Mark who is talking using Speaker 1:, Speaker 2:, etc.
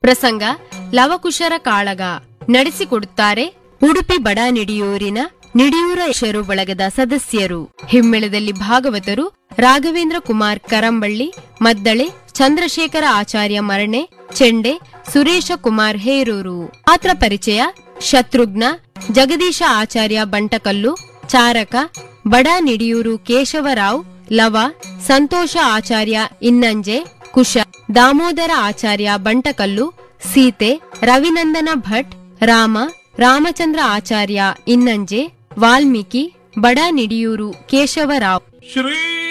Speaker 1: ಪ್ರಸಂಗ ಲವಕುಶರ ಕಾಳಗ ನಡೆಸಿಕೊಡುತ್ತಾರೆ ಉಡುಪಿ ಬಡ ನಿಡಿಯೂರಿನ ನಿಡಿಯೂರ ಶರು ಬಳಗದ ಸದಸ್ಯರು ಹಿಮ್ಮೇಳದಲ್ಲಿ ಭಾಗವತರು ರಾಘವೇಂದ್ರ ಕುಮಾರ್ ಕರಂಬಳ್ಳಿ ಮದ್ದಳೆ ಚಂದ್ರಶೇಖರ ಆಚಾರ್ಯ ಮರಣೆ ಚೆಂಡೆ ಸುರೇಶ ಕುಮಾರ್ ಹೇರೂರು ಪಾತ್ರ ಪರಿಚಯ ಶತ್ರುಘ್ನ ಜಗದೀಶ ಆಚಾರ್ಯ ಬಂಟಕಲ್ಲು ಚಾರಕ ಬಡ ನಿಡಿಯೂರು ಕೇಶವರಾವ್ ಲವ ಸಂತೋಷ ಆಚಾರ್ಯ ಇನ್ನಂಜೆ ಕುಶ ದಾಮೋದರ ಆಚಾರ್ಯ ಬಂಟಕಲ್ಲು ಸೀತೆ ರವಿನಂದನ ಭಟ್ ರಾಮ ರಾಮಚಂದ್ರ ಆಚಾರ್ಯ ಇನ್ನಂಜೆ ವಾಲ್ಮೀಕಿ ಬಡ ನಿಡಿಯೂರು ಕೇಶವರಾವ್
Speaker 2: ಶ್ರೀ